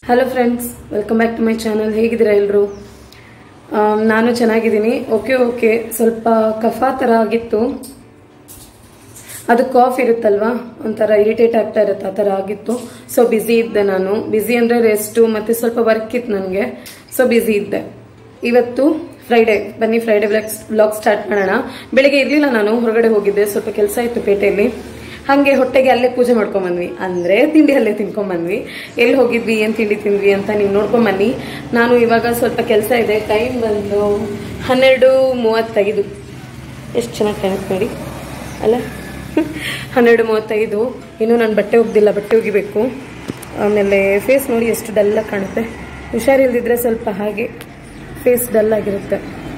Hello friends welcome back to my channel ಹೇಗಿದ್ದೀರಾ ಎಲ್ಲರೂ ನಾನು ಚೆನ್ನಾಗಿದ್ದೀನಿ ಓಕೆ ಓಕೆ ಸ್ವಲ್ಪ ಕಫ ಥರ ಆಗಿತ್ತು ಅದು ಕಾಫ್ ಇರುತ್ತಲ್ವಾ ಒಂಥರ ಇರಿಟೇಟ್ ಆಗ್ತಾ ಇರುತ್ತೆ ಆ ಥರ ಆಗಿತ್ತು ಸೊ ಬ್ಯುಸಿ ಇದ್ದೆ ನಾನು ಬ್ಯುಸಿ ಅಂದರೆ ರೆಸ್ಟು ಮತ್ತು ಸ್ವಲ್ಪ ವರ್ಕ್ ಇತ್ತು ನನಗೆ ಸೊ ಬ್ಯುಸಿ ಇದ್ದೆ ಇವತ್ತು ಫ್ರೈಡೇ ಬನ್ನಿ ಫ್ರೈಡೇ ವ್ಲಾಗ್ ವ್ಲಾಗ್ ಸ್ಟಾರ್ಟ್ ಮಾಡೋಣ ಬೆಳಿಗ್ಗೆ ಇರಲಿಲ್ಲ ನಾನು ಹೊರಗಡೆ ಹೋಗಿದ್ದೆ ಸ್ವಲ್ಪ ಕೆಲಸ ಇತ್ತು ಪೇಟೆಯಲ್ಲಿ ಹಾಗೆ ಹೊಟ್ಟೆಗೆ ಅಲ್ಲೇ ಪೂಜೆ ಮಾಡ್ಕೊಂಬಂದ್ವಿ ಅಂದರೆ ತಿಂಡಿ ಅಲ್ಲೇ ತಿನ್ಕೊಂಬಂದ್ವಿ ಎಲ್ಲಿ ಹೋಗಿದ್ವಿ ಏನು ತಿಂಡಿ ತಿಂದ್ವಿ ಅಂತ ನೀವು ನೋಡ್ಕೊಂಬನ್ನಿ ನಾನು ಇವಾಗ ಸ್ವಲ್ಪ ಕೆಲಸ ಇದೆ ಟೈಮ್ ಬಂದು ಹನ್ನೆರಡು ಮೂವತ್ತೈದು ಎಷ್ಟು ಚೆನ್ನಾಗಿ ಕಾಣುತ್ತೆ ನೋಡಿ ಅಲ್ಲ ಹನ್ನೆರಡು ಮೂವತ್ತೈದು ಇನ್ನೂ ನಾನು ಬಟ್ಟೆ ಒಗ್ದಿಲ್ಲ ಬಟ್ಟೆ ಒಗಿಬೇಕು ಆಮೇಲೆ ಫೇಸ್ ನೋಡಿ ಎಷ್ಟು ಡಲ್ಲಾಗಿ ಕಾಣುತ್ತೆ ಹುಷಾರಿಲ್ದಿದ್ರೆ ಸ್ವಲ್ಪ ಹಾಗೆ ಫೇಸ್ ಡಲ್ ಆಗಿರುತ್ತೆ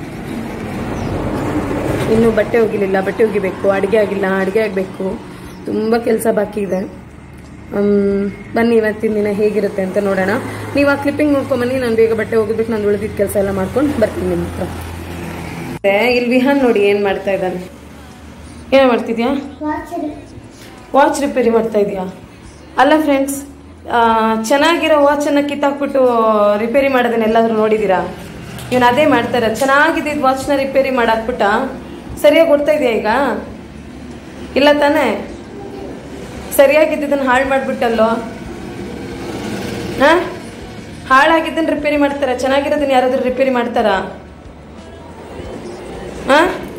ಇನ್ನು ಬಟ್ಟೆ ಹೋಗಿಲಿಲ್ಲ ಬಟ್ಟೆ ಒಗಿಬೇಕು ಅಡುಗೆ ಆಗಿಲ್ಲ ಅಡುಗೆ ಆಗಬೇಕು ತುಂಬ ಕೆಲಸ ಬಾಕಿ ಇದೆ ಹ್ಮ್, ಬನ್ನಿ ಇವತ್ತಿನ ದಿನ ಹೇಗಿರುತ್ತೆ ಅಂತ ನೋಡೋಣ ನೀವು ಆ ಕ್ಲಿಪ್ಪಿಂಗ್ ನೋಡ್ಕೊಂಬನ್ನಿ ನಾನು ಬೇಗ ಬಟ್ಟೆ ಹೋಗ್ಬಿಟ್ಟು ನಾನು ಉಳಿದಿದ್ದ ಕೆಲಸ ಎಲ್ಲ ಮಾಡ್ಕೊಂಡು ಬರ್ತೀನಿ ನಿಮ್ಮ ಹತ್ರ ಮತ್ತೆ ಇಲ್ಲಿ ವಿಹಾನ್ ನೋಡಿ ಏನು ಮಾಡ್ತಾ ಇದ್ದಾನೆ ಏನು ಮಾಡ್ತಿದ್ಯಾ ವಾಚ್ ರಿಪೇರಿ ಮಾಡ್ತಾ ಇದೀಯಾ ಅಲ್ಲ ಫ್ರೆಂಡ್ಸ್ ಚೆನ್ನಾಗಿರೋ ವಾಚನ್ನು ಕಿತ್ತಾಕ್ಬಿಟ್ಟು ರಿಪೇರಿ ಮಾಡೋದನ್ನ ಎಲ್ಲಾದ್ರೂ ನೋಡಿದ್ದೀರಾ ಇವನು ಅದೇ ಮಾಡ್ತಾರೆ ಚೆನ್ನಾಗಿದ್ದಿದ್ದು ವಾಚ್ನ ರಿಪೇರಿ ಮಾಡಾಕ್ಬಿಟ್ಟ ಸರಿಯಾಗಿ ಕೊಡ್ತಾ ಇದೆಯಾ ಈಗ ಇಲ್ಲ ತಾನೇ ಸರಿಯಾಗಿದ್ದದನ್ನ ಹಾಳು ಮಾಡ್ಬಿಟ್ಟಲ್ಲೋ ಹಾ ಹಾಳಾಗಿದ್ದನ್ನ ರಿಪೇರಿ ಮಾಡ್ತಾರ ಚೆನ್ನಾಗಿರೋದನ್ನ ಯಾರಾದ್ರೂ ರಿಪೇರಿ ಮಾಡ್ತಾರಾ ಹಾ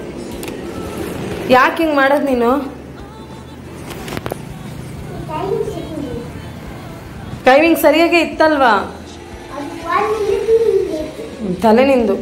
ಯಾಕೆ ಹಿಂಗೆ ಮಾಡೋದು ನೀನು ಟೈಮಿಂಗ್ ಸರಿಯಾಗೇ ಇತ್ತಲ್ವಾ ತಲೆ ನಿಂದು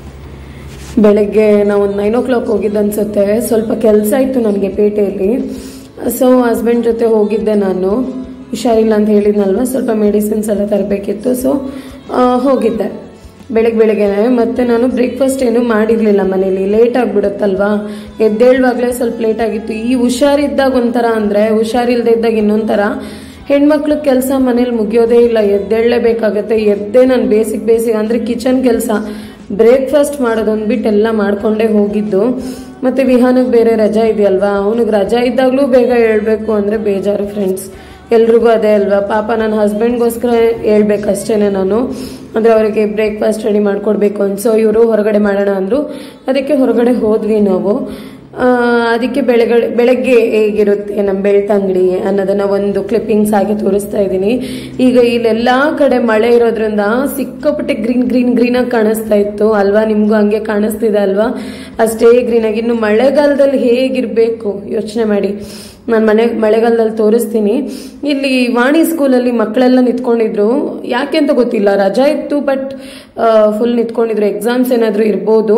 ಬೆಳಗ್ಗೆ ನಾವು ಒಂದು ನೈನ್ ಓ ಕ್ಲಾಕ್ ಹೋಗಿದ್ದೆ ಅನ್ಸುತ್ತೆ ಸ್ವಲ್ಪ ಕೆಲಸ ಇತ್ತು ನನಗೆ ಪೇಟೆಯಲ್ಲಿ ಸೊ ಹಸ್ಬೆಂಡ್ ಜೊತೆ ಹೋಗಿದ್ದೆ ನಾನು ಹುಷಾರಿಲ್ಲ ಅಂತ ಹೇಳಿದ್ನಲ್ವ ಸ್ವಲ್ಪ ಮೆಡಿಸಿನ್ಸ್ ಎಲ್ಲ ತರಬೇಕಿತ್ತು ಸೊ ಹೋಗಿದ್ದೆ ಬೆಳಗ್ಗೆ ಬೆಳಗ್ಗೆ ಮತ್ತೆ ನಾನು ಬ್ರೇಕ್ಫಾಸ್ಟ್ ಏನು ಮಾಡಿರ್ಲಿಲ್ಲ ಮನೇಲಿ ಲೇಟ್ ಆಗ್ಬಿಡುತ್ತಲ್ವಾ ಎದ್ದೇಳುವಾಗಲೇ ಸ್ವಲ್ಪ ಲೇಟ್ ಆಗಿತ್ತು ಈ ಹುಷಾರಿದ್ದಾಗ ಒಂಥರ ಅಂದ್ರೆ ಹುಷಾರಿಲ್ದೇ ಇದ್ದಾಗ ಇನ್ನೊಂಥರ ಹೆಣ್ಮಕ್ಳು ಕೆಲಸ ಮನೇಲಿ ಮುಗಿಯೋದೇ ಇಲ್ಲ ಎದ್ದೇಳಲೇಬೇಕಾಗತ್ತೆ ಎದ್ದೇ ನಾನು ಬೇಸಿಕ್ ಬೇಸಿಕ್ ಅಂದ್ರೆ ಕಿಚನ್ ಕೆಲಸ ಬ್ರೇಕ್ಫಾಸ್ಟ್ ಮಾಡೋದೊಂದು ಬಿಟ್ಟು ಎಲ್ಲ ಮಾಡ್ಕೊಂಡೇ ಹೋಗಿದ್ದು ಮತ್ತೆ ವಿಹಾನಕ್ಕೆ ಬೇರೆ ರಜಾ ಇದೆಯಲ್ವಾ ಅವನಿಗೆ ರಜಾ ಇದ್ದಾಗಲೂ ಬೇಗ ಹೇಳ್ಬೇಕು ಅಂದ್ರೆ ಬೇಜಾರು ಫ್ರೆಂಡ್ಸ್ ಎಲ್ರಿಗೂ ಅದೇ ಅಲ್ವಾ ಪಾಪ ನನ್ನ ಹಸ್ಬೆಂಡ್ಗೋಸ್ಕರ ಹೇಳ್ಬೇಕಷ್ಟೇನೆ ನಾನು ಅಂದ್ರೆ ಅವರಿಗೆ ಬ್ರೇಕ್ಫಾಸ್ಟ್ ರೆಡಿ ಮಾಡ್ಕೊಡ್ಬೇಕು ಅನ್ಸೋ ಇವರು ಹೊರಗಡೆ ಮಾಡೋಣ ಅಂದ್ರು ಅದಕ್ಕೆ ಹೊರಗಡೆ ಹೋದ್ವಿ ನಾವು ಆ, ಅದಕ್ಕೆ ಬೆಳಗ್ಗೆ ಬೆಳಗ್ಗೆ ಹೇಗಿರುತ್ತೆ ನಮ್ಮ ಬೆಳ್ತಂಗಡಿ ಅನ್ನೋದನ್ನ ಒಂದು ಕ್ಲಿಪ್ಪಿಂಗ್ಸ್ ಆಗಿ ತೋರಿಸ್ತಾ ಇದ್ದೀನಿ ಈಗ ಇಲ್ಲೆಲ್ಲಾ ಕಡೆ ಮಳೆ ಇರೋದ್ರಿಂದ ಸಿಕ್ಕಾಪಟ್ಟೆ ಗ್ರೀನ್ ಗ್ರೀನ್ ಗ್ರೀನ್ ಆಗಿ ಕಾಣಿಸ್ತಾ ಇತ್ತು ಅಲ್ವಾ ನಿಮ್ಗೂ ಹಂಗೆ ಕಾಣಿಸ್ತಿದೆ ಅಲ್ವಾ ಅಷ್ಟೇ ಗ್ರೀನ್ ಆಗಿ ಇನ್ನು ಮಳೆಗಾಲದಲ್ಲಿ ಹೇಗಿರ್ಬೇಕು ಯೋಚನೆ ಮಾಡಿ ನಾನು ಮನೆ ಮಳೆಗಾಲದಲ್ಲಿ ತೋರಿಸ್ತೀನಿ ಇಲ್ಲಿ ವಾಣಿ ಸ್ಕೂಲಲ್ಲಿ ಮಕ್ಕಳೆಲ್ಲ ನಿಂತ್ಕೊಂಡಿದ್ರು ಯಾಕೆ ಅಂತ ಗೊತ್ತಿಲ್ಲ ರಜಾ ಇತ್ತು ಬಟ್ ಫುಲ್ ನಿಂತ್ಕೊಂಡಿದ್ರು ಎಕ್ಸಾಮ್ಸ್ ಏನಾದರೂ ಇರ್ಬೋದು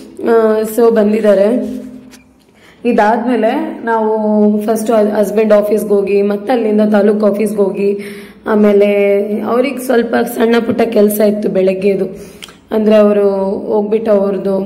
ಸೊ ಬಂದಿದ್ದಾರೆ ಇದಾದ್ಮೇಲೆ ನಾವು ಫಸ್ಟ್ ಹಸ್ಬೆಂಡ್ ಆಫೀಸ್ಗೆ ಹೋಗಿ ಮತ್ತೆ ಅಲ್ಲಿಂದ ತಾಲೂಕು ಆಫೀಸ್ಗೆ ಹೋಗಿ ಆಮೇಲೆ ಅವ್ರಿಗೆ ಸ್ವಲ್ಪ ಸಣ್ಣ ಪುಟ್ಟ ಕೆಲಸ ಇತ್ತು ಬೆಳಗ್ಗೆದು ಅಂದ್ರೆ ಅವರು ಹೋಗ್ಬಿಟ್ಟು ಅವ್ರದ್ದು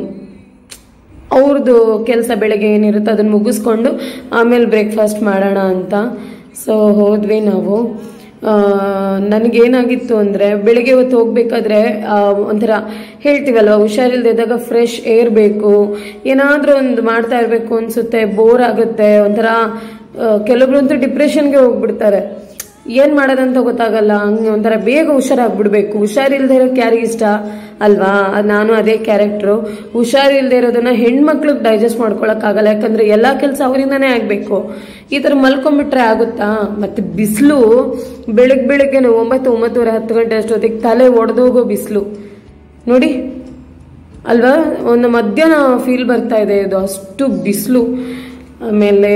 ಅವ್ರದ್ದು ಕೆಲಸ ಬೆಳಗ್ಗೆ ಏನಿರುತ್ತೆ ಅದನ್ನ ಮುಗಿಸ್ಕೊಂಡು ಆಮೇಲೆ ಬ್ರೇಕ್ಫಾಸ್ಟ್ ಮಾಡೋಣ ಅಂತ ಸೊ ಹೋದ್ವಿ ನಾವು ಆ, ನನಗೇನಾಗಿತ್ತು ಅಂದರೆ ಬೆಳಿಗ್ಗೆ ಹೊತ್ತು ಹೋಗ್ಬೇಕಾದ್ರೆ ಆ, ಒಂಥರ ಹೇಳ್ತೀವಲ್ವ ಹುಷಾರಿಲ್ದೇ ಇದ್ದಾಗ ಫ್ರೆಶ್ ಏರ್ ಬೇಕು ಏನಾದರೂ ಒಂದು ಮಾಡ್ತಾ ಇರಬೇಕು ಅನ್ಸುತ್ತೆ ಬೋರ್ ಆಗುತ್ತೆ ಒಂಥರ ಆ, ಕೆಲವೊಬ್ರಂತೂ ಡಿಪ್ರೆಷನ್ಗೆ ಹೋಗ್ಬಿಡ್ತಾರೆ ಏನ್ ಮಾಡೋದಂತ ಗೊತ್ತಾಗಲ್ಲ ಹಂಗೆ ಒಂಥರ ಬೇಗ ಹುಷಾರಾಗ್ಬಿಡ್ಬೇಕು ಹುಷಾರಿಲ್ದೇ ಇರೋಕೆ ಯಾರಿಗೆ ಇಷ್ಟ ಅಲ್ವಾ ಅದ್ ನಾನು ಅದೇ ಕ್ಯಾರೆಕ್ಟ್ರು ಹುಷಾರಿಲ್ದೇ ಇರೋದನ್ನ ಹೆಣ್ಮಕ್ಳಿಗೆ ಡೈಜೆಸ್ಟ್ ಮಾಡ್ಕೊಳಕ್ಕಾಗಲ್ಲ ಯಾಕಂದ್ರೆ ಎಲ್ಲಾ ಕೆಲಸ ಅವರಿಂದಾನೇ ಆಗ್ಬೇಕು ಈ ತರ ಮಲ್ಕೊಂಡ್ಬಿಟ್ರೆ ಆಗುತ್ತಾ ಮತ್ತೆ ಬಿಸಿಲು ಬೆಳಗ್ ಬೆಳಗ್ಗೆ ಒಂಬತ್ತು ಒಂಬತ್ತುವರೆ ಹತ್ತು ಗಂಟೆ ಅಷ್ಟೊತ್ತಿಗೆ ತಲೆ ಒಡೆದೋಗೋ ಬಿಸಿಲು ನೋಡಿ ಅಲ್ವಾ ಒಂದು ಮಧ್ಯಾಹ್ನ ಫೀಲ್ ಬರ್ತಾ ಇದೆ ಇದು ಅಷ್ಟು ಬಿಸಿಲು ಆಮೇಲೆ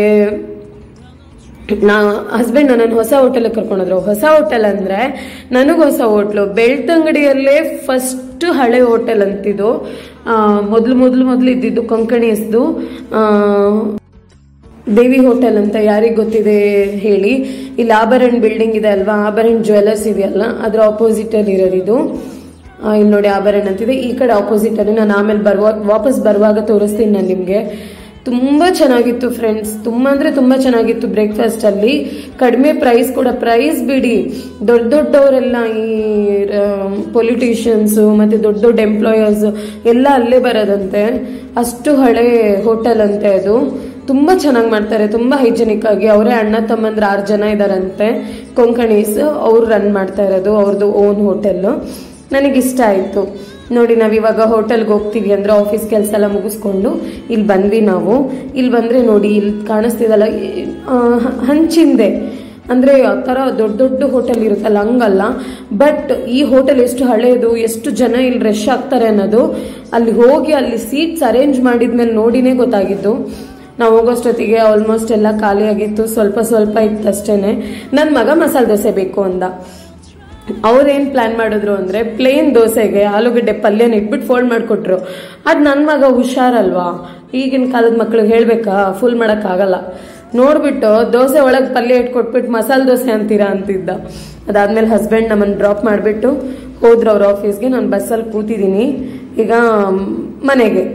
ನಾ ಹಸ್ಬೆಂಡ್ ನನ್ನ ಹೊಸ ಹೋಟೆಲ್ ಕರ್ಕೊಂಡೋದ್ರು ಹೊಸ ಹೋಟೆಲ್ ಅಂದ್ರೆ ನನಗೆ ಹೊಸ ಹೋಟ್ಲು ಬೆಳ್ತಂಗಡಿಯಲ್ಲೇ ಫಸ್ಟ್ ಹಳೆ ಹೋಟೆಲ್ ಅಂತಿದ್ದು ಆ, ಮೊದ್ಲು ಮೊದ್ಲು ಮೊದ್ಲು ಇದ್ದಿದ್ದು ಕೊಂಕಣಿಸ್ದು ಆ, ದೇವಿ ಹೋಟೆಲ್ ಅಂತ ಯಾರಿಗೆ ಗೊತ್ತಿದೆ ಹೇಳಿ ಇಲ್ಲಿ ಆಭರಣ್ ಬಿಲ್ಡಿಂಗ್ ಇದೆ ಅಲ್ವಾ ಆಭರಣ್ ಜ್ಯುವೆಲರ್ಸ್ ಇದೆಯಲ್ಲ ಅದ್ರ ಆಪೋಸಿಟ್ ಅಲ್ಲಿ ಇರೋದು ಇದು ಆ, ಇಲ್ಲಿ ನೋಡಿ ಆಭರಣ ಅಂತಿದೆ ಈ ಕಡೆ ಆಪೋಸಿಟ್ ಅಲ್ಲಿ ನಾನು ಆಮೇಲೆ ಬರುವಾಗ ವಾಪಸ್ ಬರುವಾಗ ತೋರಿಸ್ತೀನಿ ನಾನು ನಿಮ್ಗೆ ತುಂಬಾ ಚೆನ್ನಾಗಿತ್ತು ಫ್ರೆಂಡ್ಸ್ ತುಂಬಾ ಅಂದ್ರೆ ತುಂಬಾ ಚೆನ್ನಾಗಿತ್ತು ಬ್ರೇಕ್ಫಾಸ್ಟ್ ಅಲ್ಲಿ ಕಡಿಮೆ ಪ್ರೈಸ್ ಕೂಡ ಪ್ರೈಸ್ ಬಿಡಿ ದೊಡ್ಡ ದೊಡ್ಡವರೆಲ್ಲ ಈ ಪೊಲಿಟಿಷಿಯನ್ಸ್ ಮತ್ತೆ ದೊಡ್ಡ ದೊಡ್ಡ ಎಂಪ್ಲಾಯರ್ಸ್ ಎಲ್ಲ ಅಲ್ಲೇ ಬರೋದಂತೆ ಅಷ್ಟು ಹಳೆ ಹೋಟೆಲ್ ಅಂತೆ ಅದು ತುಂಬಾ ಚೆನ್ನಾಗಿ ಮಾಡ್ತಾರೆ ತುಂಬಾ ಹೈಜೆನಿಕ್ ಆಗಿ ಅವರೇ ಅಣ್ಣ ತಮ್ಮಂದ್ರ ಆರು ಜನ ಇದಾರಂತೆ ಕೊಂಕಣೀಸ್ ಅವ್ರು ರನ್ ಮಾಡ್ತಾ ಇರೋದು ಅವ್ರದ್ದು ಓನ್ ಹೋಟೆಲ್ ನನಗೆ ಇಷ್ಟ ಆಯ್ತು ನೋಡಿ ನಾವ್ ಇವಾಗ ಹೋಟೆಲ್ಗೆ ಹೋಗ್ತೀವಿ ಅಂದ್ರೆ ಆಫೀಸ್ ಕೆಲಸ ಎಲ್ಲ ಮುಗಿಸ್ಕೊಂಡು ಇಲ್ಲಿ ಬಂದ್ವಿ ನಾವು ಇಲ್ಲಿ ಬಂದ್ರೆ ನೋಡಿ ಇಲ್ಲಿ ಕಾಣಿಸ್ತಿದಲ್ಲ ಆ, ಹಂಚಿಂದೆ ಅಂದ್ರೆ ಆ ತರ ದೊಡ್ಡ ದೊಡ್ಡ ಹೋಟೆಲ್ ಇರುತ್ತಲ್ಲ ಹಂಗಲ್ಲ ಬಟ್ ಈ ಹೋಟೆಲ್ ಎಷ್ಟು ಹಳೇದು ಎಷ್ಟು ಜನ ಇಲ್ಲಿ ರಶ್ ಆಗ್ತಾರೆ ಅನ್ನೋದು ಅಲ್ಲಿ ಹೋಗಿ ಅಲ್ಲಿ ಸೀಟ್ಸ್ ಅರೇಂಜ್ ಮಾಡಿದ್ಮೇಲೆ ನೋಡಿನೇ ಗೊತ್ತಾಗಿದ್ದು ನಾವು ಹೋಗೋಷ್ಟೊತ್ತಿಗೆ ಆಲ್ಮೋಸ್ಟ್ ಎಲ್ಲ ಖಾಲಿ ಆಗಿತ್ತು ಸ್ವಲ್ಪ ಸ್ವಲ್ಪ ಇತ್ತು ಅಷ್ಟೇನೆ ನನ್ನ ಮಗ ಮಸಾಲೆ ದೋಸೆ ಬೇಕು ಅಂದ ಅವ್ರೇನ್ ಪ್ಲಾನ್ ಮಾಡಿದ್ರು ಅಂದ್ರೆ ಪ್ಲೇನ್ ದೋಸೆಗೆ ಆಲೂಗಡ್ಡೆ ಪಲ್ಯನ ಇಟ್ಬಿಟ್ಟು ಫೋಲ್ಡ್ ಮಾಡ್ಕೊಟ್ರು ಅದ್ ನನ್ ಮಗ ಹುಷಾರಲ್ವಾ ಈಗಿನ ಕಾಲದ ಮಕ್ಳಿಗೆ ಹೇಳ್ಬೇಕಾ ಫುಲ್ ಮಾಡಕ್ ಆಗಲ್ಲ ನೋಡ್ಬಿಟ್ಟು ದೋಸೆ ಒಳಗ್ ಪಲ್ಯ ಇಟ್ಕೊಟ್ಬಿಟ್ಟು ಮಸಾಲೆ ದೋಸೆ ಅಂತೀರಾ ಅಂತಿದ್ದ ಅದಾದ್ಮೇಲೆ ಹಸ್ಬೆಂಡ್ ನಮ್ಮನ್ನ ಡ್ರಾಪ್ ಮಾಡ್ಬಿಟ್ಟು ಹೋದ್ರು ಅವ್ರ ಆಫೀಸ್ಗೆ ನಾನು ಬಸ್ಸಲ್ಲಿ ಕೂತಿದ್ದೀನಿ ಈಗ ಮನೆಗೆ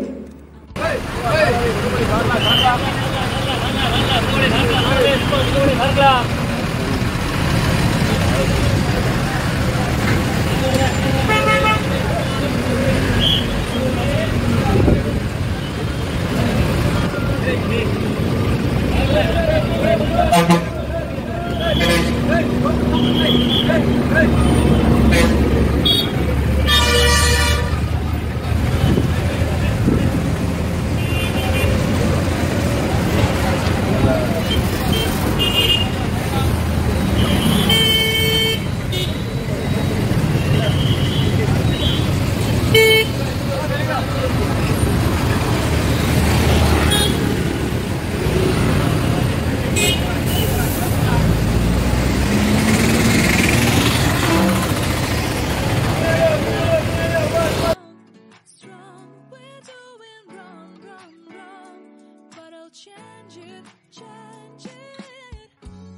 strong. We're doing wrong, wrong, wrong. But I'll change it, change it.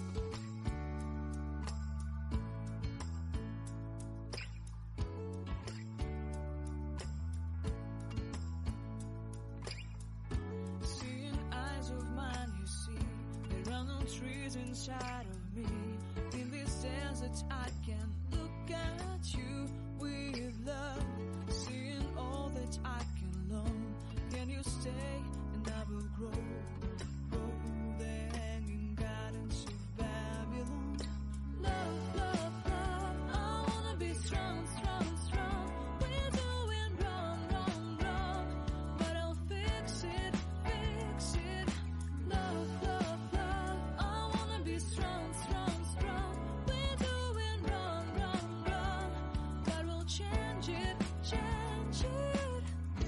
Seeing eyes of mine, you see, there are no trees inside of me. In this desert, I can look at you with love. Seeing all that I can long. Can you stay and I will grow? Grow the hanging gardens of Babylon. Love, love, love. I wanna be strong, strong, strong. We're doing wrong, wrong, wrong. But I'll fix it, fix it. Love, love, love. I wanna be strong, strong, strong. We're doing wrong, wrong, wrong. But we'll change it, change it.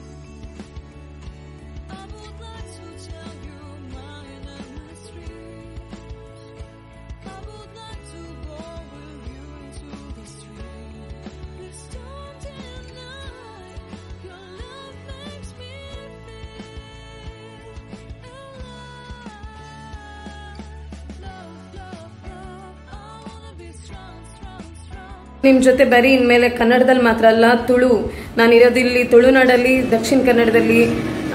I would like to tell you my mystery. I would like to go with you into the street. Please don't deny your love makes me feel alive. Love, love, love. I wanna be strong, strong, strong. ನಿಮ್ ಜೊತೆ ಬರೀ ಇನ್ಮೇಲೆ ಕನ್ನಡದಲ್ಲಿ ಮಾತ್ರ ಅಲ್ಲ ತುಳು ನಾನಿರೋದು ಇಲ್ಲಿ ತುಳುನಾಡಲ್ಲಿ ದಕ್ಷಿಣ ಕನ್ನಡದಲ್ಲಿ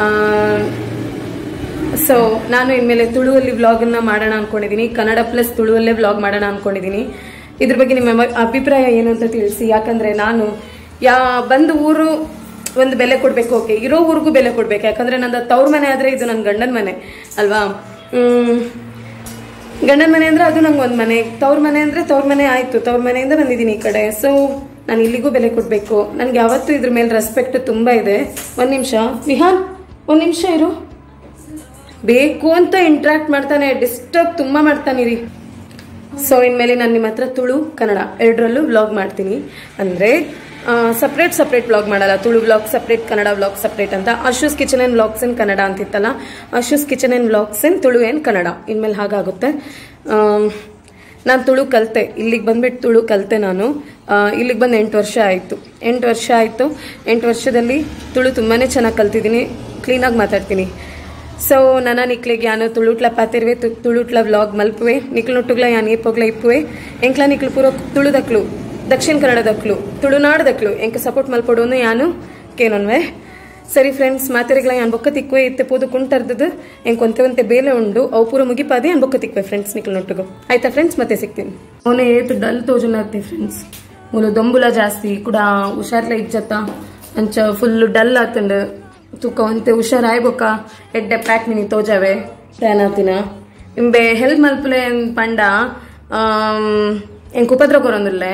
ಸೊ ನಾನು ಇನ್ಮೇಲೆ ತುಳುವಲ್ಲಿ ವ್ಲಾಗನ್ನ ಮಾಡೋಣ ಅನ್ಕೊಂಡಿದ್ದೀನಿ ಕನ್ನಡ ಪ್ಲಸ್ ತುಳುವಲ್ಲೇ ವ್ಲಾಗ್ ಮಾಡೋಣ ಅನ್ಕೊಂಡಿದ್ದೀನಿ ಇದ್ರ ಬಗ್ಗೆ ನಿಮ್ಮ ಮ- ಅಭಿಪ್ರಾಯ ಏನು ಅಂತ ತಿಳಿಸಿ ಯಾಕಂದ್ರೆ ನಾನು ಯಾ ಬಂದ ಊರು ಒಂದು ಬೆಲೆ ಕೊಡ್ಬೇಕು ಓಕೆ ಇರೋ ಊರಿಗೂ ಬೆಲೆ ಕೊಡ್ಬೇಕು ಯಾಕಂದ್ರೆ ನಂದು ತವ್ರ ಮನೆ ಆದ್ರೆ ಇದು ನನ್ನ ಗಂಡನ ಮನೆ ಅಲ್ವಾ ಹ್ಮ್ ಗಂಡನ ಮನೆ ಅಂದ್ರೆ ಅದು ನಂಗೆ ಒಂದು ಮನೆ ತವ್ರ ಮನೆ ಅಂದ್ರೆ ತವ್ರ ಮನೆ ಆಯ್ತು ತವ್ರ ಮನೆಯಿಂದ ಬಂದಿದ್ದೀನಿ ಈ ಕಡೆ ಸೊ ನಾನು ಇಲ್ಲಿಗೂ ಬೆಲೆ ಕೊಡಬೇಕು ನನ್ಗೆ ಯಾವತ್ತೂ ಇದ್ರ ಮೇಲೆ ರೆಸ್ಪೆಕ್ಟ್ ತುಂಬಾ ಇದೆ ಒಂದ್ ನಿಮಿಷ ವಿಹಾನ್ ಒಂದ್ ನಿಮಿಷ ಇರು ಬೇಕು ಅಂತ ಇಂಟ್ರಾಕ್ಟ್ ಮಾಡ್ತಾನೆ ಡಿಸ್ಟರ್ಬ್ ತುಂಬಾ ಮಾಡ್ತಾನಿರಿ ಸೊ ಇನ್ಮೇಲೆ ನಾನು ನಿಮ್ಮ ಹತ್ರ ತುಳು ಕನ್ನಡ ಎರಡರಲ್ಲೂ ವ್ಲಾಗ್ ಮಾಡ್ತೀನಿ ಅಂದ್ರೆ ಸಪ್ರೇಟ್ ಸಪ್ರೇಟ್ ವ್ಲಾಗ್ ಮಾಡಲ್ಲ Tulu vlog separate Kannada vlog separate ಅಂತ Ashu's kitchen and vlogs in Kannada ಅಂತಿತ್ತಲ್ಲ Ashu's kitchen and vlogs in Tulu ಏನ್ ಕನ್ನಡ ಇನ್ಮೇಲೆ ಹಾಗಾಗುತ್ತೆ ನಾನು ತುಳು ಕಲಿತೆ ಇಲ್ಲಿಗೆ ಬಂದ್ಬಿಟ್ಟು ತುಳು ಕಲಿತೆ ನಾನು ಇಲ್ಲಿಗೆ ಬಂದು ಎಂಟು ವರ್ಷ ಆಯಿತು ಎಂಟು ವರ್ಷ ಆಯಿತು ಎಂಟು ವರ್ಷದಲ್ಲಿ ತುಳು ತುಂಬಾ ಚೆನ್ನಾಗಿ ಕಲ್ತಿದ್ದೀನಿ ಕ್ಲೀನಾಗಿ ಮಾತಾಡ್ತೀನಿ ಸೊ ನನ್ನ ನಿಕ್ಲಿಗೆ ಯಾನು ತುಳುಟ್ಲ ಪಾತಿರ್ವೆ ತು- ತುಳುಟ್ಲ ವ್ಲಾಗ್ ಮಲ್ಪುವೆ ನಿಕ್ಲುಟ್ಟುಗ್ಲ ಯಾನ್ ಏಪೋಗ್ಲ ಇಪ್ಪುವೆ ಎಂಕ್ಲ ನಿಕ್ಲು ಪೂರ ತುಳುದಕ್ಲು ದಕ್ಷಿಣ ಕನ್ನಡದಕ್ಲು ತುಳುನಾಡದಕ್ಲು ಎಂಕ ಸಪೋರ್ಟ್ ಮಲ್ಪಡೋನು ಯಾನು ಕೇನೊನ್ವೆ ಸರಿ ಫ್ರೆಂಡ್ಸ್ ಮಾತಿರಿಗ್ಲ ಯಾನ್ ಬೊಕ್ಕ ತಿಕ್ಕುವೆ ಇತ್ತೆ ಪೋದು ಕುಂಟರ್ದದು ಎಂಕ್ ಒಂತೆ ಒಂತೆ ಬೇಲೆ ಉಂಡು ಅವು ಪೂರ ಮುಗಿಪಾದೆ ಯಾನ್ ಬೊಕ್ಕ ತಿಕ್ಕುವೆ ಫ್ರೆಂಡ್ಸ್ ನಿಕ್ಲು ನೊಟ್ಟುಗು ಆಯ್ತಾ ಫ್ರೆಂಡ್ಸ್ ಮತ್ತೆ ಸಿಗ್ತೀನಿ ಅವನೇ ಏತು ಡಲ್ ತೋಜುನಾಗ್ತಿ ಫ್ರೆಂಡ್ಸ್ ಮೂಲು ದೊಂಬುಲ ಜಾಸ್ತಿ ಕೂಡ ಹುಷಾರ್ಲ ಇಜ್ಜತ್ತ ಅಂಚ ಫುಲ್ ಡಲ್ ಆತಂಡು ತೂಕ ಒಂತೆ ಹುಷಾರಾಯ್ ಬೊಕ್ಕ ಎಡ್ಡೆ ಪ್ಯಾಕ್ ನಿನಿ ತೋಜಾವೆ తేనాతిన ఇంబే హెల్త్ మల్పులే పండ ఇంక ఉపద్ర కొరందుల్లే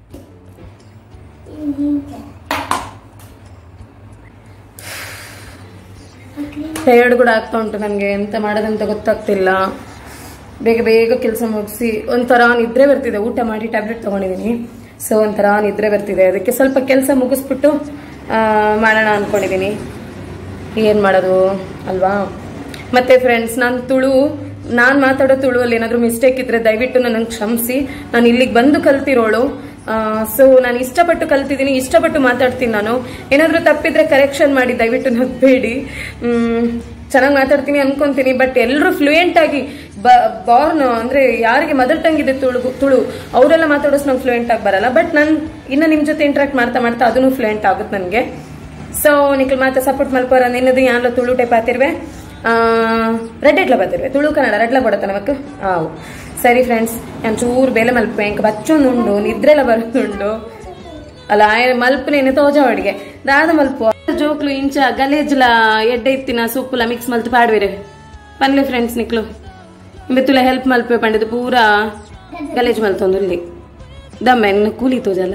ಟಯರ್ಡ್ ಕೂಡ ಆಗ್ತಾ ಉಂಟು ನನಗೆ ಎಂತ ಮಾಡೋದಂತ ಗೊತ್ತಾಗ್ತಿಲ್ಲ ಬೇಗ ಬೇಗ ಕೆಲಸ ಮುಗಿಸಿ ಒಂಥರ ನಿದ್ರೆ ಬರ್ತಿದೆ ಊಟ ಮಾಡಿ ಟ್ಯಾಬ್ಲೆಟ್ ತಗೊಂಡಿದ್ದೀನಿ ಸೊ ಒಂಥರ ನಿದ್ರೆ ಬರ್ತಿದೆ ಅದಕ್ಕೆ ಸ್ವಲ್ಪ ಕೆಲಸ ಮುಗಿಸ್ಬಿಟ್ಟು ಆ, ಮಾಡೋಣ ಅನ್ಕೊಂಡಿದ್ದೀನಿ ಏನ್ ಮಾಡೋದು ಅಲ್ವಾ ಮತ್ತೆ ಫ್ರೆಂಡ್ಸ್ ನಾನು ತುಳು ನಾನು ಮಾತಾಡೋ ತುಳುವಲ್ಲಿ ಏನಾದರೂ ಮಿಸ್ಟೇಕ್ ಇದ್ರೆ ದಯವಿಟ್ಟು ನನಗೆ ಕ್ಷಮಿಸಿ ನಾನು ಇಲ್ಲಿಗೆ ಬಂದು ಕಲ್ತಿರೋಳು ಸೊ ನಾನು ಇಷ್ಟಪಟ್ಟು ಕಲ್ತಿದ್ದೀನಿ ಇಷ್ಟಪಟ್ಟು ಮಾತಾಡ್ತೀನಿ ನಾನು ಏನಾದರೂ ತಪ್ಪಿದ್ರೆ ಕರೆಕ್ಷನ್ ಮಾಡಿ ದಯವಿಟ್ಟು ನಗ್ಬೇಡಿ ಚೆನ್ನಾಗಿ ಮಾತಾಡ್ತೀನಿ ಅನ್ಕೊಂತೀನಿ ಬಟ್ ಎಲ್ಲರೂ ಫ್ಲೂಯೆಂಟ್ ಆಗಿ ಬಾರ್ನ್ ಅಂದ್ರೆ ಯಾರಿಗೆ ಮದರ್ ಟಂಗ್ ಇದೆ ತುಳು ತುಳು ಅವರೆಲ್ಲ ಮಾತಾಡೋಸ್ ನಂಗೆ ಫ್ಲೂಯೆಂಟ್ ಆಗಿ ಬರಲ್ಲ ಬಟ್ ನಾನು ಇನ್ನು ನಿಮ್ಮ ಜೊತೆ ಇಂಟ್ರಾಕ್ಟ್ ಮಾಡ್ತಾ ಮಾಡ್ತಾ ಅದನ್ನು ಫ್ಲೂಯೆಂಟ್ ಆಗುತ್ತೆ ನನಗೆ ಸೊ ನಿಖಿಲ್ ಮಾತ ಸಪೋರ್ಟ್ ಮಲ್ಪೋರ ನಿನ್ನದು ಯಾನ್ಲ ತುಳು ಟೈಪ್ ಆತಿರ್ವೆ ರೆಡ್ ಎಟ್ಲ ಬರ್ತಿರ್ವೆ ತುಳು ಕನ್ನಡ ರೆಡ್ಲ ಕೊಡತ್ತ ನಮಕ್ ಹಾವು ಸರಿ ಫ್ರೆಂಡ್ಸ್ ನಾನು ಚೂರು ಬೇಲೆ ಮಲ್ಪೆ ಇಂಕ ಬಚ್ಚೊಂದುಂಡು ನಿದ್ರೆಲ್ಲ ಬರುತ್ತುಂಡು ಅಲ್ಲ ಆಯ ಮಲ್ಪನೇನೆ ತೋಜ ಅಡಿಗೆ ದಾದ ಮಲ್ಪು ಜೋಕ್ಲು ಇಂಚ ಗಲೇಜ್ಲ ಎಡ್ಡೆ ಇತ್ತಿನ ಸೊಪ್ಪುಲ ಮಿಕ್ಸ್ ಮಲ್ತು ಪಾಡ್ಬೇರೆ ಪನ್ಲೆ ಫ್ರೆಂಡ್ಸ್ ನಿಕ್ಲು ಬೆತ್ತುಲ ಹೆಲ್ಪ್ ಮಲ್ಪೆ ಪಂಡಿದ್ದು ಪೂರಾ ಗಲೇಜ್ ಮಲ್ತೊಂದು ಇಲ್ಲಿ ದಮ್ಮ ಇನ್ನು ಕೂಲಿ ತೋಜಲ್ಲ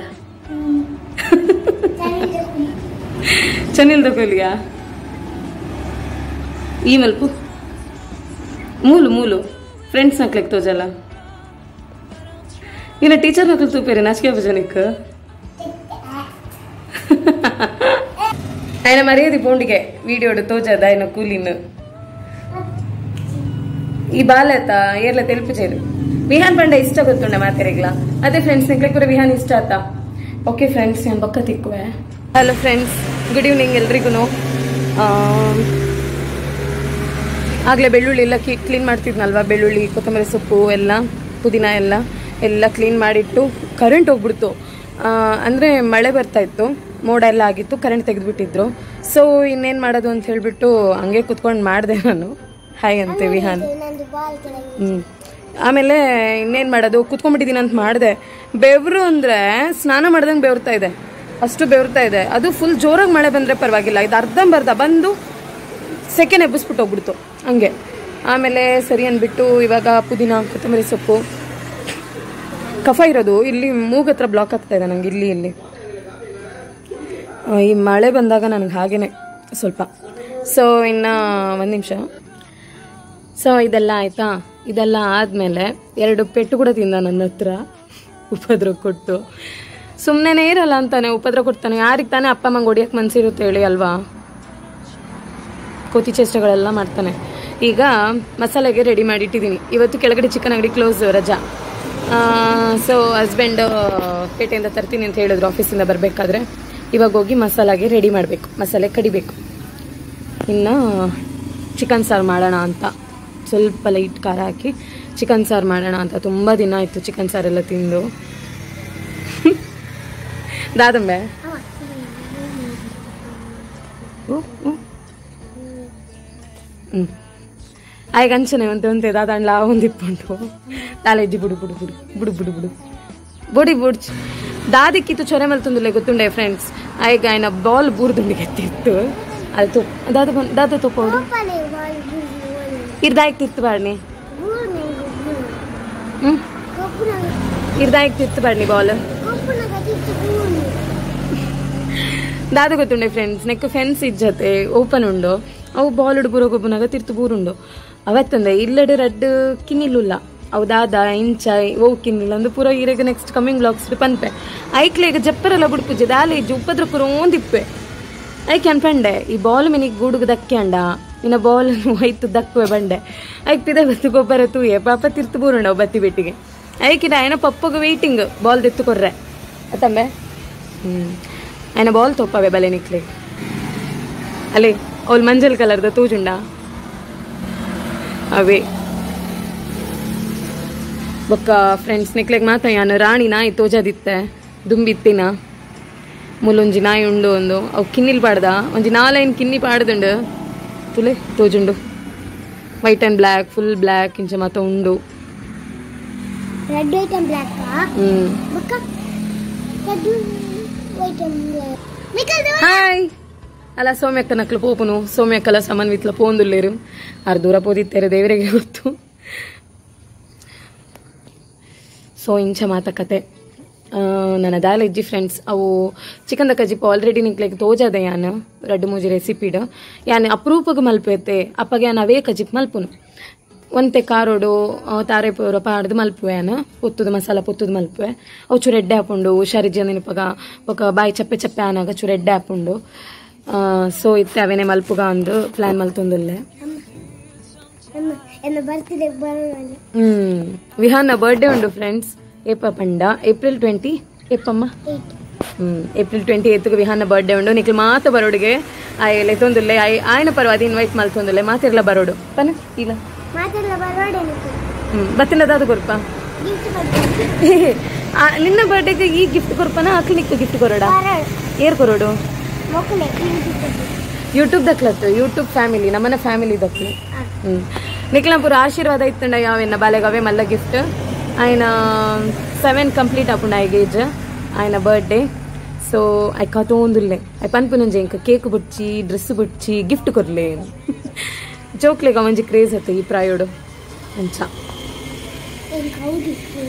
ಚನಿಲ್ದ ಕೂಲಿಯಾ ಈ ಮಲ್ಪು ಮೂಲು ಮೂಲು ಫ್ರೆಂಡ್ಸ್ ನಕ್ಲೆಕ್ ತೋಜಲ್ಲ ಇನ್ನ ಟೀಚರ್ ನಕ್ಲು ತೂಪೇರೆ ನಾಚಿಕೆ ಭಜನಿಕ್ ఆయన మర్యాద పోండిగే వీడియోడు తోచదు ఆయన కూలీను ಈ ಬಾಲತ ಏರ್ಲ ತೆಲುಪು ಚೇರು ವಿಹಾನ್ ಪಂಡ ಇಷ್ಟ ಗೊತ್ತುಂಡ ಮಾತೆರೆಗ್ಲ ಅದೇ ಫ್ರೆಂಡ್ಸ್ ನಿಕ್ಲೆ ಕೂಡ ವಿಹಾನ್ ಇಷ್ಟ ಆತ ಓಕೆ ಫ್ರೆಂಡ್ಸ್ ನಾನು ಬಕ್ಕ ತಿಕ್ಕುವೆ ಹಲೋ ಫ್ರೆಂಡ್ಸ್ ಗುಡ್ ಈವ್ನಿಂಗ್ ಎಲ್ರಿಗೂ ಆಗಲೇ ಬೆಳ್ಳುಳ್ಳಿ ಎಲ್ಲ ಕ್ಲೀನ್ ಮಾಡ್ತಿದ್ನಲ್ವಾ ಬೆಳ್ಳುಳ್ಳಿ ಕೊತ್ತಂಬರಿ ಸೊಪ್ಪು ಎಲ್ಲ ಪುದೀನ ಎಲ್ಲ ಎಲ್ಲ ಕ್ಲೀನ್ ಮಾಡಿಟ್ಟು ಕರೆಂಟ್ ಹೋಗ್ಬಿಡ್ತು ಆ, ಅಂದ್ರೆ ಮಳೆ ಬರ್ತಾ ಇತ್ತು ಮೋಡ ಎಲ್ಲ ಆಗಿತ್ತು ಕರೆಂಟ್ ತೆಗೆದ್ಬಿಟ್ಟಿದ್ರು ಸೊ ಇನ್ನೇನು ಮಾಡೋದು ಅಂತ ಹೇಳ್ಬಿಟ್ಟು ಹಂಗೆ ಕುತ್ಕೊಂಡು ಮಾಡಿದೆ ನಾನು ಹಾಯ್ ಅಂತೆ ವಿಹಾನ್ ಹ್ಮ್ ಆಮೇಲೆ ಇನ್ನೇನು ಮಾಡೋದು ಕುತ್ಕೊಂಡ್ಬಿಟ್ಟಿದ್ದೀನಿ ಅಂತ ಮಾಡಿದೆ ಬೆವರು ಅಂದರೆ ಸ್ನಾನ ಮಾಡ್ದಂಗೆ ಬೆವರ್ತಾ ಇದೆ ಅಷ್ಟು ಬೆವರ್ತಾ ಇದೆ ಅದು ಫುಲ್ ಜೋರಾಗಿ ಮಳೆ ಬಂದರೆ ಪರವಾಗಿಲ್ಲ ಇದು ಅರ್ಧಂಬರ್ಧ ಬಂದು ಸೆಕೆಂಡ್ ಎಬ್ಬಿಸ್ಬಿಟ್ಟು ಹೋಗ್ಬಿಡ್ತು ಹಂಗೆ ಆಮೇಲೆ ಸರಿ ಅಂದ್ಬಿಟ್ಟು ಇವಾಗ ಪುದೀನ ಕೊತ್ತಂಬರಿ ಸೊಪ್ಪು ಕಫ ಇರೋದು ಇಲ್ಲಿ ಮೂಗ್ ಹತ್ರ ಬ್ಲಾಕ್ ಆಗ್ತಾ ಇದೆ ನಂಗೆ ಇಲ್ಲಿ ಇಲ್ಲಿ ಆ, ಈ ಮಳೆ ಬಂದಾಗ ನನಗೆ ಹಾಗೇನೆ ಸ್ವಲ್ಪ ಸೊ ಇನ್ನು ಒಂದು ನಿಮಿಷ ಸೊ ಇದೆಲ್ಲ ಆಯ್ತಾ ಇದೆಲ್ಲ ಆದಮೇಲೆ ಎರಡು ಪೆಟ್ಟು ಕೂಡ ತಿಂದ ನನ್ನ ಹತ್ರ ಉಪದ್ರ ಕೊಟ್ಟು ಸುಮ್ಮನೆ ಇರಲ್ಲ ಅಂತಾನೆ ಉಪದ್ರ ಕೊಡ್ತಾನೆ ಯಾರಿಗೆ ತಾನೇ ಅಪ್ಪ ಅಮ್ಮಂಗೆ ಹೊಡಿಯಕ್ಕೆ ಮನ್ಸಿರುತ್ತೆ ಹೇಳಿ ಅಲ್ವಾ ಕೋತಿ ಚೇಷ್ಟೆಗಳೆಲ್ಲ ಮಾಡ್ತಾನೆ ಈಗ ಮಸಾಲೆಗೆ ರೆಡಿ ಮಾಡಿಟ್ಟಿದ್ದೀನಿ ಇವತ್ತು ಕೆಳಗಡೆ ಚಿಕನ್ ಅಂಗಡಿ ಕ್ಲೋಸ್ ರಜಾ ಸೊ ಹಸ್ಬೆಂಡ್ ಪೇಟೆಯಿಂದ ತರ್ತೀನಿ ಅಂತ ಹೇಳಿದ್ರು ಆಫೀಸಿಂದ ಬರಬೇಕಾದ್ರೆ ಇವಾಗ ಹೋಗಿ ಮಸಾಲಾಗೆ ರೆಡಿ ಮಾಡಬೇಕು ಮಸಾಲೆ ಕಡಿಬೇಕು ಇನ್ನು ಚಿಕನ್ ಸಾರು ಮಾಡೋಣ ಅಂತ ಸ್ವಲ್ಪ ಲೈಟ್ ಖಾರ ಹಾಕಿ ಚಿಕನ್ ಸಾರು ಮಾಡೋಣ ಅಂತ ತುಂಬ ದಿನ ಆಯಿತು ಚಿಕನ್ ಸಾರೆಲ್ಲ ತಿಂದು ದಾದಂಬೆ ಹ್ಞೂ ಹ್ಞೂ ಹ್ಞೂ ಆಯ್ಗ ಅಂಚನೆ ಒಂತೆ ಒಂತೆ ದಾದಾಂಡ್ಲ ಒಂದಿಪ್ಪುಂಟು ತಾಲೆಜ್ಜಿ ಬುಡು ಬುಡು ಬುಡು ಬುಡು ಬುಡು ಬುಡು ಬುಡಿ ಬುಡ್ಚ್ ದಾದಿಕ್ಕಿತ್ತು ಚೊರೆ ಮಲ್ತೊಂದುಲ್ಲೆ ಗೊತ್ತುಂಡೆ ಫ್ರೆಂಡ್ಸ್ ಆಯ್ಗ ఆయన ಬಾಲ್ ಬೂರ್ದುಂಡಿಗೆ ಎತ್ತಿತ್ತು ಅದು ತುಪ್ಪ ದಾದ ಬಂದ್ ದಾದ ತುಪ್ಪ ಹೊಡು ಇರ್ದಾಯ್ಕ್ ತಿತ್ತು ಬಾಡ್ನಿ ಹ್ಞೂ ಇರ್ದಾಯ್ಕ್ ತಿತ್ತು ಬಾಡ್ನಿ ಬಾಲ್ ದಾದ ಗೊತ್ತುಂಡೆ ಫ್ರೆಂಡ್ಸ್ ನೆಕ್ ಫೆನ್ಸ್ ಇಜ್ಜತೆ ಓಪನ್ ಉಂಡು ಅವು ಬಾಲ್ ಬುರೋ ಗೊಬ್ಬನಾಗ ತಿರ್ತು ಬೂರುಂಡು ಅವತ್ತಂದೆ ಇಲ್ಲಡೆ ರಡ್ ಕಿನ್ನಿಲ್ಲ ಅವು ದಾದ ಇಂಚ ಓ ಕಿನ್ನಿಲ್ಲ ಅಂದು ಪೂರ ಈರೆಗ ನೆಕ್ಸ್ಟ್ ಕಮಿಂಗ್ ಬ್ಲಾಗ್ಸ್ ಪನ್ಪೆ ಐಕ್ಲೆಗ ಜಪ್ಪರೆಲ್ಲ ಬುಡ್ಪುಜೆ ದಾಲೆ ಇಜ್ಜು ಉಪದ್ರ ಪೂರ ಓಂದಿಪ್ಪೆ ಐಕೆ ಅನ್ಪಂಡೆ ಈ ಬಾಲ್ ಮಿನಿಗ್ ಗೂಡುಗ ದಕ್ಕೆ ಅಂಡ ಇನ್ನ ಬಾಲ್ ಹೋಯ್ತು ದಕ್ಕುವೆ ಬಂಡೆ ಐಕ್ ತಿದ ಬತ್ತು ಗೊಬ್ಬರ ತೂಯೆ ಪಾಪ ತಿರ್ತು ಬೂರುಂಡ ಅವು ಬತ್ತಿ ಬೆಟ್ಟಿಗೆ ಐಕಿದ ಆಯ್ನ ಪಪ್ಪಗ ವೆಯ್ಟಿಂಗ್ ಬಾಲ್ ತೆತ್ತು ಕೊರ್ರೆ ಅತ್ತಂಬೆ ಹ್ಮ್ ఆయన బాల్ తొప్పవే భలే నిక్లే అలే ಅವ್ಳು ಮಂಜಲ್ ಕಲರ್ದ ತೂಜುಂಡ ಅವೇ ಬೊಕ್ಕ ಫ್ರೆಂಡ್ಸ್ ನಿಕ್ಲೆಗ್ ಮಾತ ಯಾನು ರಾಣಿ ನಾಯಿ ತೋಜದಿತ್ತೆ ದುಂಬಿತ್ತಿನ ಮುಲ್ಲೊಂಜಿ ನಾಯಿ ಉಂಡು ಒಂದು ಅವು ಕಿನ್ನಿಲ್ ಪಾಡ್ದ ಒಂಜಿ ನಾಲೈನ್ ಕಿನ್ನಿ ಪಾಡ್ದುಂಡು ತುಲೆ ತೋಜುಂಡು white and black full black ಇಂಚ ಮಾತ ಉಂಡು red white and black hmm బక్క రెడ్ వైట్ అండ్ బ్లాక్ మీకు అది ಹಾಯ್ ಅಲ್ಲ ಸೌಮ್ಯಕ್ಕ ನಕ್ಲು ಪೋಪುನು ಸೌಮ್ಯಕ್ಕಲ ಸಮನ್ವಿತ್ಲ ಪೋಂದುಲ್ಲೇರು ಆರು ದೂರ ಪೋದಿತ್ತೇರೆ ದೇವರಿಗೆ ಗೊತ್ತು ಸೊ ಇಂಚ ಮಾತಕತೆ ಆ, ನನ್ನ ದಾಲ ಇಜ್ಜಿ ಫ್ರೆಂಡ್ಸ್ ಅವು ಚಿಕನ್ ದಕ್ಕ ಜಿಪ್ಪ ಆಲ್ರೆಡಿ ನಿಕ್ಲೆಗ್ ತೋಜದೆ ಯಾನ್ ರಡ್ಡು ಮೂಜಿ ರೆಸಿಪಿಡ್ ಯಾನ್ ಅಪರೂಪಗ್ ಮಲ್ಪೇತೆ ಅಪ್ಪಗೆ ಯಾನ್ ಅವೇ ಕಜಿಪ್ ಮಲ್ಪುನು ಒಂತೆ ಕಾರೋಡು ಆ, ತಾರೆ ಪೂರ ಪಾಡ್ದು ಮಲ್ಪುವೆ ಯಾನ್ ಪೊತ್ತುದು ಮಸಾಲ ಪೊತ್ತುದು ಮಲ್ಪುವೆ ಅವು ಚೂರು ಎಡ್ಡೆ ಹಾಪುಂಡು ಹುಷಾರಿಜ್ಜ ನೆನಪಗ ఒక ಬಾಯಿ ಚಪ್ಪೆ ಚಪ್ಪೆ ಆನಾಗ ಚೂರು ಎಡ್ಡೆ ಹಾಪುಂಡು ಸೊ ಇತ್ತೆ ಅವೇನೆ ಮಲ್ಪುಗ ಅಂದು ಪ್ಲಾನ್ ಮಲ್ತೊಂದುಲ್ಲೆ ನನ್ನ ನನ್ನ ಬರ್ತಿದೆ ಬರೋಣ ಹ್ಮ್ ವಿಹಾನ್ನ ಬರ್ಡೇ ಉಂಡು ಫ್ರೆಂಡ್ಸ್ ಏಪ ಪಂಡ ಏಪ್ರಿಲ್ ಟ್ವೆಂಟಿ ಏಪಮ್ಮ ಏಯ್ಟ್ ಹ್ಮ್ ಏಪ್ರಿಲ್ ಟ್ವೆಂಟಿ ಏತ್ಗೆ ವಿಹಾನ ಬರ್ಡೇ ಉಂಡು ನಿಕ್ಲು ಮಾತ ಬರೋಡಿಗೆ ಆಯ್ ಲೆತ್ತೊಂದುಲ್ಲೆ ಆಯ್ ಆಯ್ನ ಪರವಾದ ಇನ್ವೈಟ್ ಮಲ್ತೊಂದುಲ್ಲೆ ಮಾತಿರ್ಲ ಬರೋಡು ಪನ ಇಲ್ಲ ಮಾತೆಲ್ಲ ಬರೋಣ എനിക്ക് ಹ್ಮ್ ಬತ್ತಿನದಾದ ಕೊರ್ಪ ಗಿಫ್ಟ್ ಬರ್ತೀನಿ ಆ, ನಿನ್ನ ಬರ್ಡೇಗೆ ಈ ಗಿಫ್ಟ್ ಕೊರ್ಪನ ಆಕಿ ನಿಕ್ಕು ಗಿಫ್ಟ್ ಕೊರೋಡ ಬರೋಣ ಏರ್ ಕೊರೋಡು ಮಕ್ಕಳೇ ಗಿಫ್ಟ್ ಯೂಟ್ಯೂಬ್ ದಕ್ಲತ್ತು ಯೂಟ್ಯೂಬ್ ಫ್ಯಾಮಿಲಿ ನಮ್ಮನ ಫ್ಯಾಮಿಲಿ ದಕ್ಲಿ ಹ್ಮ್ ನಿಕ್ಲ ಪೂರ ಆಶೀರ್ವಾದ ಇತ್ತಂಡ ಯಾವೆನ್ನ ಬಾಲೆಗವೆ ಮಲ್ಲ ಗಿಫ್ಟ್ ఆయన సెవెన్ కంప్లీట్ అప్పుడు ఐ ఏజ్ ఆయన బర్త్డే సో ఐ కతోందుల్లే ఐ పన్పు నుంచి ఇంకా కేక్ బుచ్చి డ్రెస్ బుచ్చి గిఫ్ట్ కొర్లే ಜೋಕ್ಲೆಗ ಒಂಜಿ ಕ್ರೇಜ್ ಅತ್ತೆ ಈ ಪ್ರಾಯೋಡು ಅಂಚ എനിക്ക് ഔ ಗಿಫ್ಟ್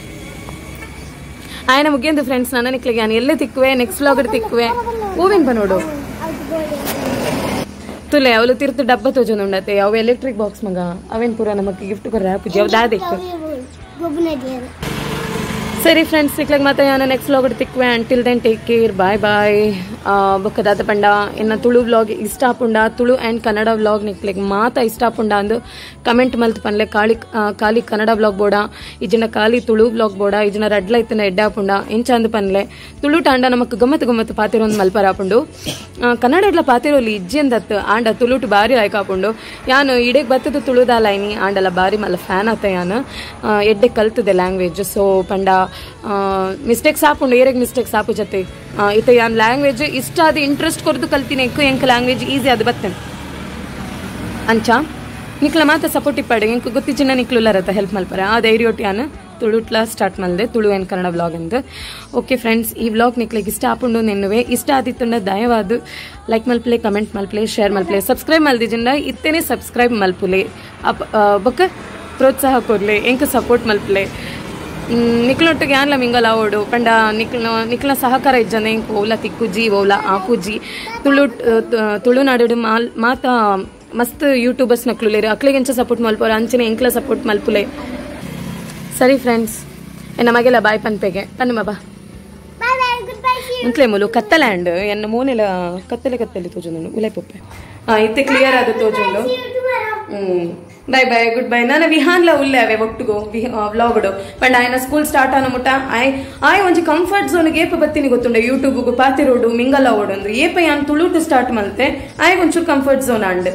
ఆయన ಮುಗಿಯಂದು ಫ್ರೆಂಡ್ಸ್ ನನ್ನ ನಿಕ್ಲಿಗೆ ನಾನು ಎಲ್ಲೇ ತಿಕ್ಕುವೆ ನೆಕ್ಸ್ಟ್ ವ್ಲಾಗ್ ತಿಕ್ಕುವೆ ಹೂವಿನ ಬನೋಡು ಅದು ಗೋಡೆ ತುಲೆ ಅವಳು ತಿರ್ತು ಡಬ್ಬ ತೋಜೊಂದುಂಡತೆ ಅವು ಎಲೆಕ್ಟ್ರಿಕ್ ಬಾಕ್ಸ್ ಮಗ ಅವೇನ್ ಪೂರ ನಮಗೆ ಗಿಫ್ಟ್ ಕೊರ್ರೆ ಪೂಜೆ ಅವು ದಾದಿಕ್ಕು ಗೊಬ್ಬನಡಿಯರು ಸರಿ ಫ್ರೆಂಡ್ಸ್ ಸಿಕ್ಲಾಗ ಮತ್ತೆ ನಾನು ನೆಕ್ಸ್ಟ್ ವ್ಲಾಗ್ ತಿಕ್ವೆ until then take care bye bye ಬೊಕ್ಕದಾದ ಪಂಡ ಇನ್ನ ತುಳು ವ್ಲಾಗ್ ಇಷ್ಟ ಆಪುಂಡ ತುಳು ಆ್ಯಂಡ್ ಕನ್ನಡ ವ್ಲಾಗ್ ನಿಕ್ಲೆಗ್ ಮಾತ ಇಷ್ಟ ಆಪುಂಡ ಅಂದು ಕಮೆಂಟ್ ಮಲ್ತ್ ಪನ್ಲೆ ಕಾಳಿ ಆ, ಖಾಲಿ ಕನ್ನಡ ವ್ಲಾಗ್ ಬೋಡ ಇಜಿನ ಖಾಲಿ ತುಳು ವ್ಲಾಗ್ ಬೋಡ ಇಜಿನ ರಡ್ಲ ಇತ್ತನ ಎಡ್ಡ ಆಪುಂಡ ಎಂಚ ಅಂದು ಪನ್ಲೆ ತುಳು ಟಾಂಡ ನಮಕ್ ಗಮ್ಮತ್ ಗಮ್ಮತ್ ಪಾತಿರೊಂದು ಮಲ್ಪರ ಆಪುಂಡು ಆ, ಕನ್ನಡ ಎಡ್ಲ ಪಾತಿರೋಲಿ ಇಜ್ಜಿ ಅಂದತ್ ಆಂಡ ತುಳುಟು ಬಾರಿ ಲಾಯ್ಕ್ ಆಪುಂಡು ಯಾನು ಇಡೆಗ್ ಬತ್ತದು ತುಳುದಾಲಾಯ್ನಿ ಆಂಡಲ ಬಾರಿ ಮಲ್ಲ ಫ್ಯಾನ್ ಆತ ಯಾನು ಆ, ಎಡ್ಡೆ ಕಲ್ತದೆ ಲ್ಯಾಂಗ್ವೇಜ್ ಸೊ ಪಂಡ ಮಿಸ್ಟೇಕ್ಸ್ ಆಪುಂಡು ಏರೆಗ್ ಮಿಸ್ಟೇಕ್ಸ್ ಆಪು ಜೊತೆ ಆ, ಇತ ಯಾನ್ ಲ್ಯಾಂಗ್ವೇಜ್ ಇಷ್ಟ ಆದ ಇಂಟ್ರೆಸ್ಟ್ ಕೊರ್ದು ಕಲ್ತೀನಿ ಎಂಕು ಎಂಕ ಲ್ಯಾಂಗ್ವೇಜ್ ಈಸಿ ಅದು ಬತ್ತೇನೆ ಅಂಚ ನಿಕ್ಲ ಮಾತ ಸಪೋರ್ಟ್ ಇಪ್ಪಾಡೆ ಎಂಕು ಗೊತ್ತಿಜ್ಜಿನ ನಿಕ್ಲು ಲರತ ಹೆಲ್ಪ್ ಮಲ್ಪರ ಆ ಧೈರ್ಯ ಒಟ್ಟಿಯಾನ ತುಳುಟ್ಲ ಸ್ಟಾರ್ಟ್ ಮಲ್ದೆ ತುಳು ಏನ್ ಕನ್ನಡ ವ್ಲಾಗ್ ಅಂದ್ ಓಕೆ ಫ್ರೆಂಡ್ಸ್ ಈ ವ್ಲಾಗ್ ನಿಕ್ಲಿಗೆ ಇಷ್ಟ ಆಪುಂಡು ನೆನ್ನುವೆ ಇಷ್ಟ ಆದಿತ್ತಂಡ ದಯವಾದ ಲೈಕ್ ಮಲ್ಪಲೆ ಕಮೆಂಟ್ ಮಲ್ಪಲೆ ಶೇರ್ ಮಲ್ಪಲೆ ಸಬ್ಸ್ಕ್ರೈಬ್ ಮಲ್ದಿಜಿಂದ ಇತ್ತೇನೆ ಸಬ್ಸ್ಕ್ರೈಬ್ ಮಲ್ಪುಲೆ ಅಪ್ ಬೊಕ್ಕ ಪ್ರೋತ್ಸಾಹ ಕೊರ್ಲೆ ಎಂಕ ಸಪೋರ್ಟ್ ಮಲ್ಪಲೆ ನಿಕ್ಲೊಟ್ಟಿಗೆ ಯಾನ್ಲ ಮಿಂಗಲ ಓಡು ಪಂಡ ನಿಕ್ಲ ನಿಕ್ಲ ಸಹಕಾರ ಇಜ್ಜನೆ ಇಂಕ್ ಓಲ ತಿಕ್ಕುಜಿ ಓಲ ಆಪುಜಿ ತುಳು ತುಳುನಾಡು ಮಾಲ್ ಮಾತ ಮಸ್ತ್ ಯೂಟ್ಯೂಬರ್ಸ್ ನಕ್ಲುಲೇರಿ ಅಕ್ಲಿಗೆಂಚ ಸಪೋರ್ಟ್ ಮಲ್ಪೋರ ಅಂಚನೆ ಎಂಕ್ಲ ಸಪೋರ್ಟ್ ಮಲ್ಪುಲೆ ಸರಿ ಫ್ರೆಂಡ್ಸ್ ಎನ್ನ ಮಗೆಲ ಬಾಯ್ ಪನ್ಪೆಗೆ ಪನ್ನಮ್ಮ ಬಾ bye bye goodbye see ಇಂಕ್ಲೆ ಮುಲು ಕತ್ತಲ್ಯಾಂಡ್ ಎನ್ನ ಮೋನೆಲ ಕತ್ತಲೆ ಕತ್ತಲೆ ತೋಜುಂಡು ಉಲೆ ಪೊಪ್ಪೆ ಆ ಇತ್ತೆ ಕ್ಲಿಯರ್ ಆದ ತೋಜುಂಡು you tomorrow hmm bye bye goodbye ನಾನು ವಿಹಾನ್ಲ ಉಲ್ಲೆ ಅವೆ ಒಟ್ಟುಗು ವ್ಲಾಗ್ಡು ಪಂಡ ಆಯ್ನ ಸ್ಕೂಲ್ ಸ್ಟಾರ್ಟ್ ಆನ ಮುಟ ಆಯ್ ಆಯ್ ಒಂಜಿ ಕಂಫರ್ಟ್ ಝೋನ್ ಏಪ ಬತ್ತಿನಿ ಗೊತ್ತುಂಡೆ ಯೂಟ್ಯೂಬ್ಗು ಪಾತಿರೋಡು ಮಿಂಗಲ ಓಡೊಂದು ಏಪ ಯಾನ್ ತುಳುಟು ಸ್ಟಾರ್ಟ್ ಮಲ್ತೆ ಆಯ್ ಒಂಚೂರು ಕಂಫರ್ಟ್ ಝೋನ್ ಅಂಡ್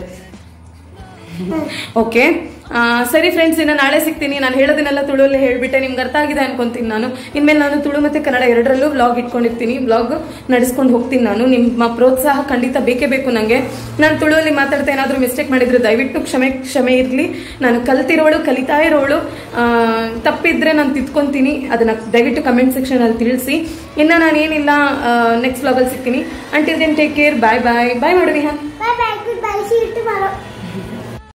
ಓಕೆ ಸರಿ ಫ್ರೆಂಡ್ಸ್ ಇನ್ನು ನಾಳೆ ಸಿಗ್ತೀನಿ ನಾನು ಹೇಳೋದನ್ನೆಲ್ಲ ತುಳುವಲ್ಲಿ ಹೇಳ್ಬಿಟ್ಟೆ ನಿಮ್ಗೆ ಅರ್ಥ ಆಗಿದೆ ಅನ್ಕೊಂತೀನಿ ನಾನು ಇನ್ಮೇಲೆ ನಾನು ತುಳು ಮತ್ತೆ ಕನ್ನಡ ಎರಡರಲ್ಲೂ ವ್ಲಾಗ್ ಇಟ್ಕೊಂಡಿರ್ತೀನಿ ವ್ಲಾಗ್ ನಡೆಸ್ಕೊಂಡು ಹೋಗ್ತೀನಿ ನಾನು ನಿಮ್ಮ ಪ್ರೋತ್ಸಾಹ ಖಂಡಿತ ಬೇಕೇ ಬೇಕು ನನಗೆ ನಾನು ತುಳುವಲ್ಲಿ ಮಾತಾಡ್ತಾ ಏನಾದರೂ ಮಿಸ್ಟೇಕ್ ಮಾಡಿದ್ರೆ ದಯವಿಟ್ಟು ಕ್ಷಮೆ ಕ್ಷಮೆ ಇರಲಿ ನಾನು ಕಲ್ತಿರೋಳು ಕಲಿತಾ ಇರೋಳು ಆ, ತಪ್ಪಿದ್ರೆ ನಾನು ತಿದ್ಕೊಂತೀನಿ ಅದನ್ನ ದಯವಿಟ್ಟು ಕಮೆಂಟ್ ಸೆಕ್ಷನಲ್ಲಿ ತಿಳಿಸಿ ಇನ್ನು ನಾನು ಏನಿಲ್ಲ ನೆಕ್ಸ್ಟ್ ವ್ಲಾಗಲ್ಲಿ ಸಿಗ್ತೀನಿ until then take care bye bye bye ಮಾಡು Vihaan bye bye goodbye see you tomorrow